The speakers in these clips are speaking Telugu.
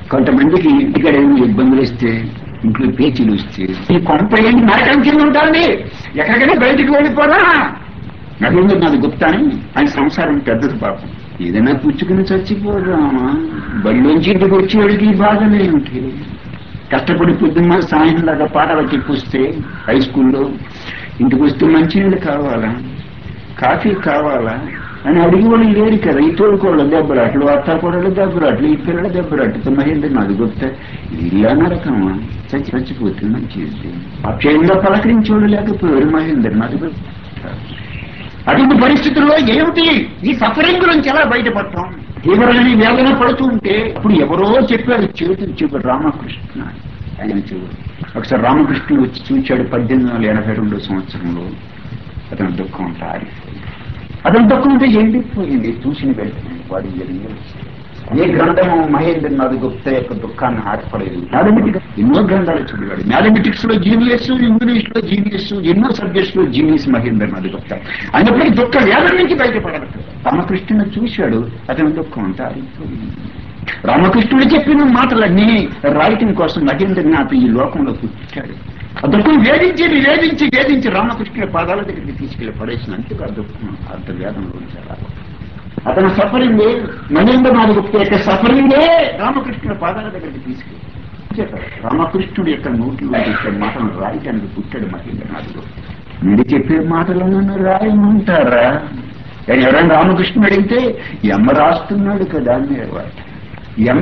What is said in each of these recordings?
కొంతమందికి ఇంటికాడ ఏమి ఇబ్బందులు వస్తే ఇంట్లో పేచీలు వస్తే ఈ కొంప ఏంటి నరకం కింద ఉంటుంది ఎక్కడికైనా బయటికి వెళ్ళిపోరా నరేంద్ర నాది గుప్తాని ఆయన సంసారం పెద్దది పాపం ఏదైనా పుచ్చుకుని చచ్చిపోరామా బడిలోంచి ఇంటికి వచ్చేవాడికి ఈ బాధనే ఉంటాయి కష్టపడి పొద్దున్న సాయంత్రం దాకా పాటలు చెప్పొస్తే హై స్కూల్లో ఇంటికి వస్తే మంచినీళ్ళు కావాలా కాఫీ కావాలా అని అడిగేవాళ్ళు లేరు కదా ఈ తోడుకోళ్ళ దెబ్బలాట్లు అత్తాకోడలు దెబ్బలాట్లు ఈ పిల్లల దెబ్బలాట్లు మహేంద్ర నాది గుప్తా ఇలా నరకమా చచ్చి చచ్చిపోతే మంచిది అక్షయంగా పలకరించేవాళ్ళు లేకపోయారు మహేంద్ర నాది గుప్తా అటువంటి పరిస్థితుల్లో ఏమిటి ఈ సఫరింగ్ నుంచి ఎలా బయటపడతాం తీవ్రమైన వేదన పడుతూ ఉంటే ఇప్పుడు ఎవరో చెప్పారు చేతులు చెప్పారు రామకృష్ణ ఆయన చెవుడు ఒకసారి రామకృష్ణుడు వచ్చి చూచాడు పద్దెనిమిది వందల ఎనభై రెండో సంవత్సరంలో అతని దుఃఖం అంతా ఆరిపోయింది అతని దుఃఖం అంతా ఎండిపోయింది చూసిన వెంటనే వాడి జరిగింది ఏ గ్రంథము మహేంద్రనాథ్ గుప్తా యొక్క దుఃఖాన్ని ఆటపడలేదు మ్యాథమెటిక్స్ ఎన్నో గ్రంథాలు చదివాడు మ్యాథమెటిక్స్ లో జీనియస్ ఇంగ్లీష్ లో జీనియస్ ఎన్నో సబ్జెక్ట్స్ లో జీనియస్ మహేంద్రనాథ్ గుప్తా అయినప్పటికీ దుఃఖ వేదన నుంచి బయటపడదు రామకృష్ణుని చూశాడు అతని దుఃఖం అంతా ఆరిపోయింది రామకృష్ణుడు చెప్పిన మాటలన్నీ రాయటం కోసం మహేంద్రనాథ్ ఈ లోకంలో పుట్టాడు ఆ దుఃఖం వేధించి వేధించి వేధించి రామకృష్ణుడి పాదాల దగ్గరికి తీసుకెళ్లి పడేసినందుకు ఆ దుఃఖం అంత వేదంలో ఉంచారు అతను సఫరింగే మహేంద్రనాథ్ గుప్తా యొక్క సఫరింగే రామకృష్ణుడి పాదాల దగ్గరికి తీసుకెళ్ళి చెప్పారు రామకృష్ణుడి యొక్క నోటిలో చెప్పే మాటను రాయటానికి పుట్టాడు మహేంద్రనాథ్ గుప్తా మీరు చెప్పే మాటలు నన్ను రాయమంటారా కానీ ఎవరైనా రామకృష్ణుడు అడిగితే ఎమ్మ రాస్తున్నాడు కదా అనేవాడు ఎమ్మ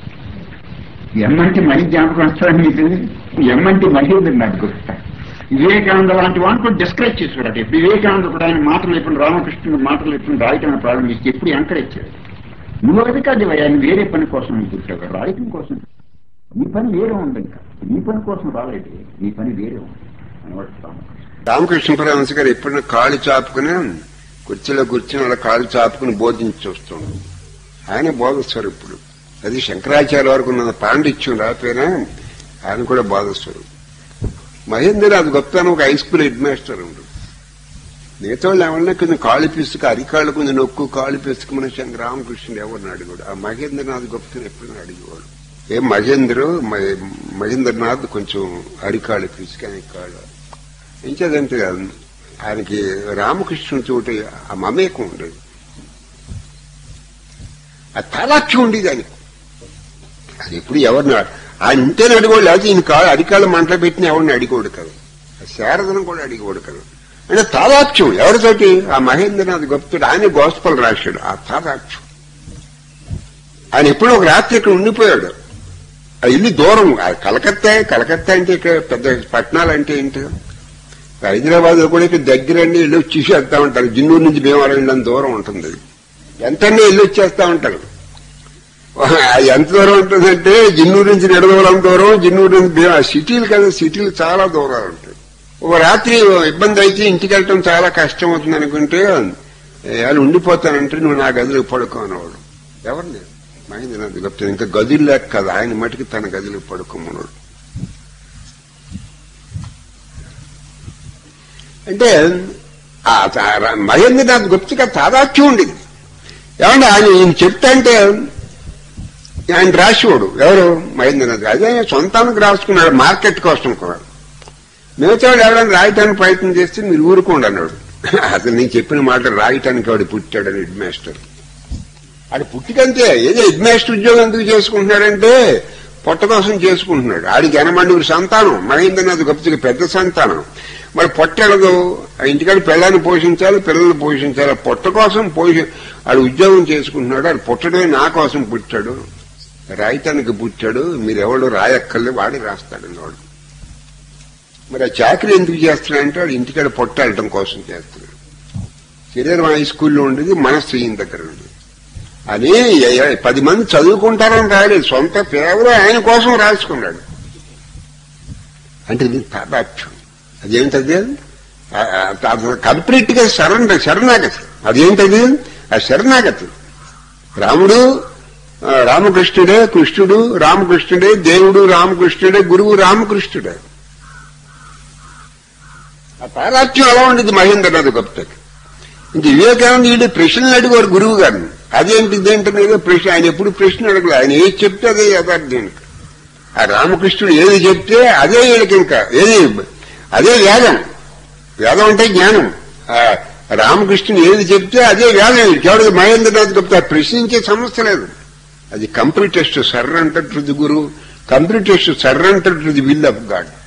ఎమ్మంటే మణి జ్ఞాపకం వస్తాడు మీకు ఎమ్మంటే మహేంద్ర నాకు గుర్తా వివేకానంద లాంటి వాటితో డిస్కరేజ్ చేశాడు అంటే వివేకానంద కూడా ఆయన మాటలు ఎప్పుడు రామకృష్ణుడు మాటలు ఎప్పుడు రాయటం ప్రారంభించి ఎప్పుడు ఎంకరేజ్ చేయడు నువ్వు అది కాదు ఆయన వేరే పని కోసం నువ్వు పుట్టావు రాయటం కోసం నీ పని వేరే ఉంది ఇంకా నీ పని కోసం రాలేదు నీ పని వేరే ఉంది అనేవాడు రామకృష్ణ రామకృష్ణ పరమహంస గారు ఎప్పుడైనా కాళ్ళు చాపుకుని కుర్చీలో కూర్చుని అలా కాళ్ళు చాపుకుని బోధించి చూస్తుండు ఆయన బోధిస్తారు ఇప్పుడు అది శంకరాచార్య వరకు ఉన్న పాండిత్యం రాకపోయినా ఆయన కూడా బోధిస్తారు మహేందర్ అది గొప్పతనం ఒక హై స్కూల్ హెడ్ మాస్టర్ ఉండు మిగతా వాళ్ళు ఏమన్నా కొంచెం కాళ్ళు పిసుకు అరికాళ్ళు కొంచెం నొక్కు కాళ్ళు పిసుకు మన శంకర రామకృష్ణుడు ఎవరిని అడిగాడు ఆ మహేంద్రనాథ్ గొప్పతనం ఎప్పుడైనా అడిగేవాడు ఏ మహేంద్ర మహేంద్రనాథ్ కొంచెం అరికాళ్ళు పిసుకు ఆయన కాళ్ళు ఏం చదంటే ఆయనకి రామకృష్ణుని చోటి ఆ మమేకం ఉండేది ఆ తాలాక్ష్యం ఉండేది ఆయనకు అది ఎప్పుడు ఎవరిని ఆయన ఉంటేనే అడిగోడు లేకపోతే ఈయన కాదు అడికాళ్ళు మంటలు పెట్టిన ఎవరిని అడిగోడు కదా ఆ శారదను కూడా అడిగోడు కదా అంటే తాదాక్ష్యం ఎవరితోటి ఆ మహేంద్రనాథ్ గుప్తుడు ఆయన గోస్పల్ రాశాడు ఆ తాదాక్ష్యం ఆయన ఎప్పుడో ఒక రాత్రి ఇక్కడ ఉండిపోయాడు ఆ ఇల్లు దూరం ఆ కలకత్తా కలకత్తా అంటే ఇక్కడ పెద్ద పట్టణాలు అంటే ఏంటి హైదరాబాద్ లో కూడా ఇక్కడ దగ్గరండి ఇల్లు చూసి వెళ్తా ఉంటారు జిన్నూరు నుంచి భీమవరం వెళ్ళడం దూరం ఉంటుంది ఎంతనే ఇల్లు వచ్చేస్తా ఉంటారు ఎంత దూరం ఉంటుందంటే జిన్నూరు నుంచి నిడదవరం దూరం జిన్నూరు నుంచి భీమ సిటీలు కదా సిటీలు చాలా దూరాలు ఉంటాయి ఒక రాత్రి ఇబ్బంది అయితే ఇంటికి వెళ్ళటం చాలా కష్టం అవుతుంది అనుకుంటే వాళ్ళు ఉండిపోతానంటే నువ్వు నా గదిలో పడుకో అనేవాడు ఎవరిని మహేంద్రనాథ్ గుప్తా ఇంకా గదులు లేక కదా ఆయన మటుకు తన గదిలో పడుకోమన్నాడు అంటే ఆ తా- మహేంద్రనాథ్ గుప్తగా తాదాక్యం ఉండేది ఏమంటే ఆయన ఈయన చెప్తా అంటే ఆయన రాసేవాడు ఎవరు మహేంద్రనాథ్ అదే ఆయన సొంతానికి రాసుకున్నాడు మార్కెట్ కోసం కూడా మిగతా వాడు ఎవరైనా రాయటానికి ప్రయత్నం చేస్తే మీరు ఊరుకోండి అన్నాడు అసలు నేను చెప్పిన మాట రాయటానికి వాడు పుట్టాడని హెడ్ మాస్టర్ ఆడు పుట్టికంతే ఏదో హెడ్ మాస్టర్ ఉద్యోగం ఎందుకు చేసుకుంటున్నాడంటే పొట్ట కోసం చేసుకుంటున్నాడు ఆడికి ఎనమండుగురు సంతానం మహేంద్రనాథ్ గుప్తకి పెద్ద సంతానం మరి పొట్టెలదు ఆ ఇంటికాడ పిల్లల్ని పోషించాలి పిల్లల్ని పోషించాలి ఆ పొట్ట కోసం పోషి ఆడు ఉద్యోగం చేసుకుంటున్నాడు ఆడు పుట్టడమే నా కోసం పుట్టాడు రాయటానికి పుట్టాడు మీరెవడు రాయక్కర్లే వాడి రాస్తాడు వాడు మరి ఆ చాకరీ ఎందుకు చేస్తున్నాడంటే వాడు ఇంటికాడ పొట్ట వెళ్ళటం కోసం చేస్తున్నాడు శరీరం హై స్కూల్లో ఉండేది మనస్సు ఈయన దగ్గర ఉండేది అని ఎ- ఎ- పది మంది చదువుకుంటారని రాయలేదు సొంత కేవలం ఆయన కోసం రాసుకున్నాడు అంటే ఇది తాదాత్యం అదేమిటది కంప్లీట్ గా శరణ శరణాగతి అదేంటది ఆ శరణాగతి రాముడు ఆ, రామకృష్ణుడే కృష్ణుడు రామకృష్ణుడే దేవుడు రామకృష్ణుడే గురువు రామకృష్ణుడే ఆ తాదాత్యం ఎలా ఉండేది మహేంద్రనాథ్ గుప్తకి ఇంక వివేకానంద వీళ్ళు ప్రశ్నలు అడిగారు గురువు గారిని అదేంటి ఇదేంటి ఏదో ప్రశ్న ఆయన ఎప్పుడు ప్రశ్న అడగలేదు ఆయన ఏది చెప్తే అదే యథార్థం ఆ రామకృష్ణుడు ఏది చెప్తే అదే వీళ్ళకి ఇంకా ఏది అదే వేదం వేదం అంటే జ్ఞానం ఆ రామకృష్ణుడు ఏది చెప్తే అదే వేదం వీడికి ఎవరికి మహేంద్రనాథ్ గుప్తా ప్రశ్నించే సమస్య లేదు అది completest surrender to the guru completest surrender to the will of God